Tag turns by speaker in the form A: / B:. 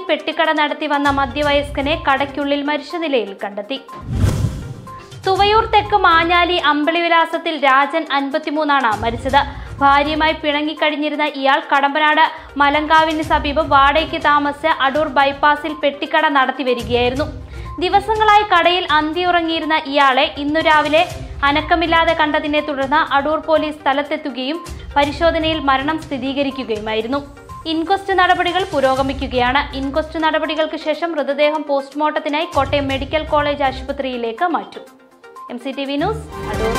A: പെട്ടിക്കട നടത്തി വന്ന മധ്യവയസ്കനെ കടയ്ക്കുള്ളിൽ മരിച്ച നിലയിൽ കണ്ടെത്തി തുവയൂർ തെക്ക് മാഞ്ഞാലി അമ്പളിവിലാസത്തിൽ രാജൻ അൻപത്തിമൂന്നാണ് മരിച്ചത് ഭാര്യയുമായി പിണങ്ങിക്കഴിഞ്ഞിരുന്ന ഇയാൾ കടമ്പനാട് മലങ്കാവിന് സമീപം വാടകയ്ക്ക് താമസിച്ച് അടൂർ ബൈപ്പാസിൽ പെട്ടിക്കട നടത്തി വരികയായിരുന്നു ദിവസങ്ങളായി കടയിൽ അന്തിയുറങ്ങിയിരുന്ന ഇയാളെ ഇന്നു രാവിലെ അനക്കമില്ലാതെ കണ്ടതിനെ തുടർന്ന് അടൂർ പോലീസ് സ്ഥലത്തെത്തുകയും പരിശോധനയിൽ മരണം സ്ഥിരീകരിക്കുകയുമായിരുന്നു ഇൻക്വസ്റ്റ് നടപടികൾ പുരോഗമിക്കുകയാണ് ഇൻക്വസ്റ്റ് നടപടികൾക്ക് ശേഷം മൃതദേഹം പോസ്റ്റ്മോർട്ടത്തിനായി കോട്ടയം മെഡിക്കൽ കോളേജ് ആശുപത്രിയിലേക്ക് മാറ്റും M C T V news Adoor